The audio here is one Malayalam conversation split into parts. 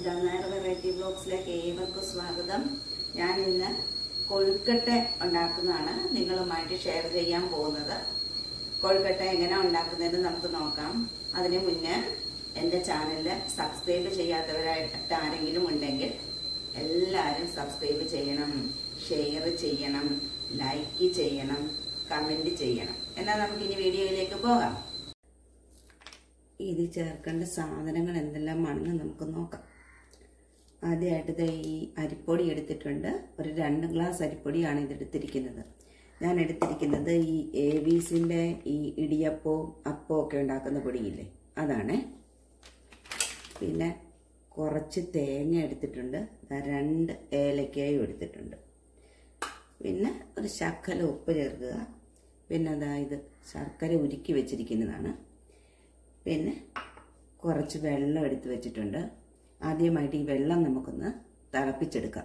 ഇതാന്നേരം വെറൈറ്റി ബ്ലോഗ്സിലേക്ക് ഏവർക്കും സ്വാഗതം ഞാൻ ഇന്ന് കൊഴുക്കട്ട ഉണ്ടാക്കുന്നതാണ് നിങ്ങളുമായിട്ട് ഷെയർ ചെയ്യാൻ പോകുന്നത് കൊഴുക്കട്ട എങ്ങനെ ഉണ്ടാക്കുന്നതെന്ന് നമുക്ക് നോക്കാം അതിന് മുന്നേ എൻ്റെ ചാനൽ സബ്സ്ക്രൈബ് ചെയ്യാത്തവരായിട്ട് ആരെങ്കിലും ഉണ്ടെങ്കിൽ എല്ലാവരും സബ്സ്ക്രൈബ് ചെയ്യണം ഷെയർ ചെയ്യണം ലൈക്ക് ചെയ്യണം കമൻറ്റ് ചെയ്യണം എന്നാൽ നമുക്ക് ഇനി വീഡിയോയിലേക്ക് പോകാം ഇത് ചേർക്കേണ്ട സാധനങ്ങൾ എന്തെല്ലാമാണെന്ന് നമുക്ക് നോക്കാം ആദ്യമായിട്ട് ദേ ഈ അരിപ്പൊടി എടുത്തിട്ടുണ്ട് ഒരു രണ്ട് ഗ്ലാസ് അരിപ്പൊടിയാണ് ഇതെടുത്തിരിക്കുന്നത് ഞാൻ എടുത്തിരിക്കുന്നത് ഈ എ ബീസിൻ്റെ ഈ ഇടിയപ്പവും അപ്പവും ഒക്കെ ഉണ്ടാക്കുന്ന പൊടിയില്ലേ അതാണ് പിന്നെ കുറച്ച് തേങ്ങ എടുത്തിട്ടുണ്ട് ദാ രണ്ട് ഏലക്കായും എടുത്തിട്ടുണ്ട് പിന്നെ ഒരു ശക്കല ഉപ്പ് ചേർക്കുക പിന്നെ അതായത് ശർക്കര ഉരുക്കി വെച്ചിരിക്കുന്നതാണ് പിന്നെ കുറച്ച് വെള്ളം എടുത്ത് വെച്ചിട്ടുണ്ട് ആദ്യമായിട്ട് ഈ വെള്ളം നമുക്കൊന്ന് തിളപ്പിച്ചെടുക്കാം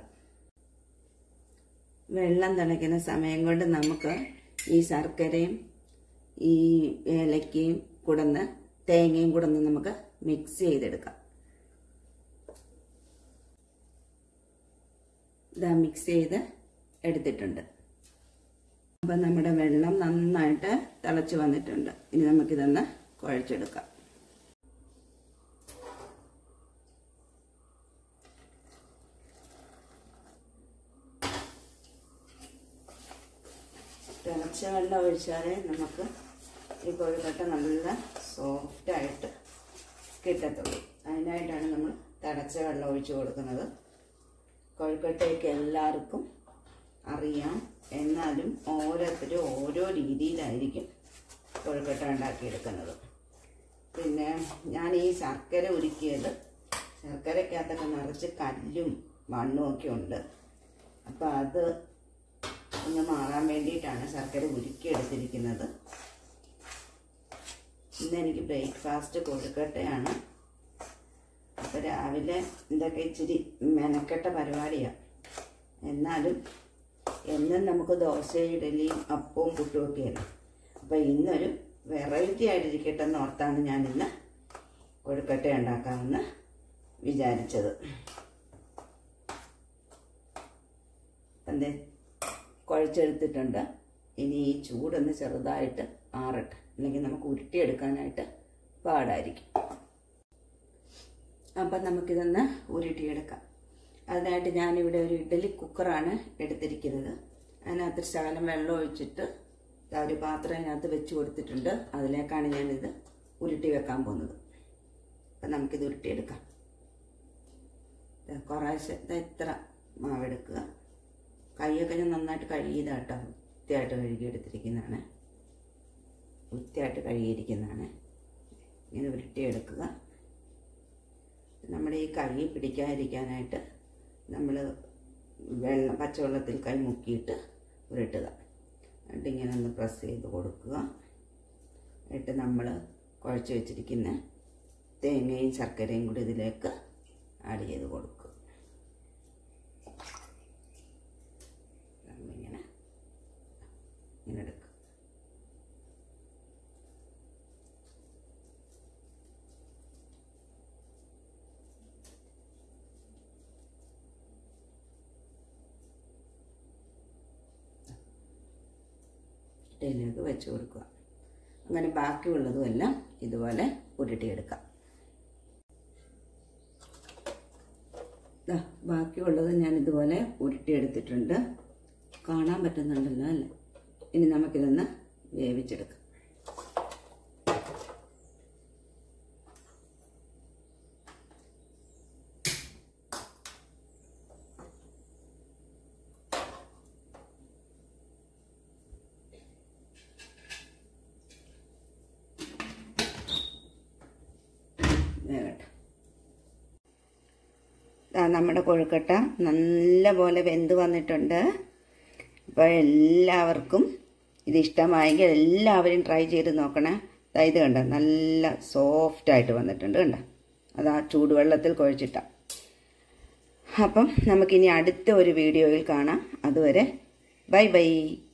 വെള്ളം തിളയ്ക്കുന്ന സമയം കൊണ്ട് നമുക്ക് ഈ ശർക്കരയും ഈ ഏലക്കയും കൂടന്ന് തേങ്ങയും കൂടെ ഒന്ന് നമുക്ക് മിക്സ് ചെയ്തെടുക്കാം ഇതാ മിക്സ് ചെയ്ത് എടുത്തിട്ടുണ്ട് അപ്പം നമ്മുടെ വെള്ളം നന്നായിട്ട് തിളച്ച് വന്നിട്ടുണ്ട് ഇനി നമുക്കിതൊന്ന് കുഴച്ചെടുക്കാം തിളച്ച വെള്ളം ഒഴിച്ചാലേ നമുക്ക് ഈ കൊഴുക്കട്ട നല്ല സോഫ്റ്റായിട്ട് കിട്ടത്തുള്ളൂ അതിനായിട്ടാണ് നമ്മൾ തിളച്ച വെള്ളം ഒഴിച്ചു കൊടുക്കുന്നത് കൊഴുക്കട്ടയ്ക്ക് എല്ലാവർക്കും അറിയാം എന്നാലും ഓരോരുത്തരും ഓരോ രീതിയിലായിരിക്കും കൊഴുക്കട്ട ഉണ്ടാക്കിയെടുക്കുന്നത് പിന്നെ ഞാൻ ഈ ശർക്കര ഉരുക്കിയത് ശർക്കരക്കകത്തൊക്കെ നിറച്ച് കല്ലും മണ്ണും ഒക്കെ ഉണ്ട് അപ്പോൾ അത് ഒന്ന് മാറാൻ വേണ്ടിയിട്ടാണ് ശർക്കര ഉരുക്കി എടുത്തിരിക്കുന്നത് ഇന്ന് എനിക്ക് ബ്രേക്ക്ഫാസ്റ്റ് കൊഴുക്കട്ടയാണ് അപ്പോൾ രാവിലെ ഇതൊക്കെ ഇച്ചിരി മെനക്കെട്ട പരിപാടിയാണ് എന്നാലും എന്നും നമുക്ക് ദോശ ഇഡലിയും അപ്പവും പുട്ടും ഒക്കെയല്ലേ അപ്പോൾ ഇന്നൊരു വെറൈറ്റി ആയിട്ടിരിക്കട്ടെ എന്ന് ഓർത്താണ് ഞാൻ ഇന്ന് കൊഴുക്കട്ട ഉണ്ടാക്കാമെന്ന് വിചാരിച്ചത് എന്തേ കുഴച്ചെടുത്തിട്ടുണ്ട് ഇനി ഈ ചൂടൊന്ന് ചെറുതായിട്ട് ആറട്ടെ അല്ലെങ്കിൽ നമുക്ക് ഉരുട്ടിയെടുക്കാനായിട്ട് പാടായിരിക്കും അപ്പം നമുക്കിതൊന്ന് ഉരുട്ടിയെടുക്കാം അതിനായിട്ട് ഞാനിവിടെ ഒരു ഇഡലി കുക്കറാണ് എടുത്തിരിക്കുന്നത് അതിനകത്ത് ശകലം വെള്ളം ഒഴിച്ചിട്ട് ഒരു പാത്രം അതിനകത്ത് വെച്ച് കൊടുത്തിട്ടുണ്ട് അതിലേക്കാണ് ഞാനിത് ഉരുട്ടി വെക്കാൻ പോകുന്നത് അപ്പം നമുക്കിത് ഉരുട്ടിയെടുക്കാം കുറേശ്ശെ ഇത്ര മാവെടുക്കുക കൈയൊക്കെ ഞാൻ നന്നായിട്ട് കഴുകിയതാട്ടോ വൃത്തിയായിട്ട് കഴുകിയെടുത്തിരിക്കുന്നതാണ് വൃത്തിയായിട്ട് കഴുകിയിരിക്കുന്നതാണ് ഇങ്ങനെ ഉരുട്ടിയെടുക്കുക നമ്മുടെ ഈ കൈ പിടിക്കാതിരിക്കാനായിട്ട് നമ്മൾ വെള്ളം പച്ചവെള്ളത്തിൽ കൈ മുക്കിയിട്ട് ഉരുട്ടുക എന്നിട്ട് ഇങ്ങനെ ഒന്ന് പ്രസ് ചെയ്ത് കൊടുക്കുക എന്നിട്ട് നമ്മൾ കുഴച്ച് വെച്ചിരിക്കുന്ന തേങ്ങയും ശർക്കരയും കൂടി ഇതിലേക്ക് ആഡ് ചെയ്ത് കൊടുക്കുക ഇങ്ങനെ ഇങ്ങനെ എടുക്കുക ഇട്ടയിലേക്ക് വെച്ച് കൊടുക്കുക അങ്ങനെ ബാക്കിയുള്ളതും എല്ലാം ഇതുപോലെ ഉരുട്ടിയെടുക്കാം ബാക്കിയുള്ളത് ഞാൻ ഇതുപോലെ ഉരുട്ടിയെടുത്തിട്ടുണ്ട് കാണാൻ പറ്റുന്നുണ്ടല്ലോ അല്ലേ ഇനി നമുക്കിതൊന്ന് വേവിച്ചെടുക്കാം വേകട്ടെ നമ്മുടെ കൊഴുക്കട്ട നല്ല പോലെ വെന്ത് വന്നിട്ടുണ്ട് അപ്പോൾ എല്ലാവർക്കും ഇത് ഇഷ്ടമായെങ്കിൽ എല്ലാവരും ട്രൈ ചെയ്ത് നോക്കണേ ഇത് കണ്ട നല്ല സോഫ്റ്റായിട്ട് വന്നിട്ടുണ്ട് കണ്ട അത് ആ ചൂടുവെള്ളത്തിൽ കുഴച്ചിട്ട അപ്പം നമുക്കിനി അടുത്ത ഒരു വീഡിയോയിൽ കാണാം അതുവരെ ബൈ ബൈ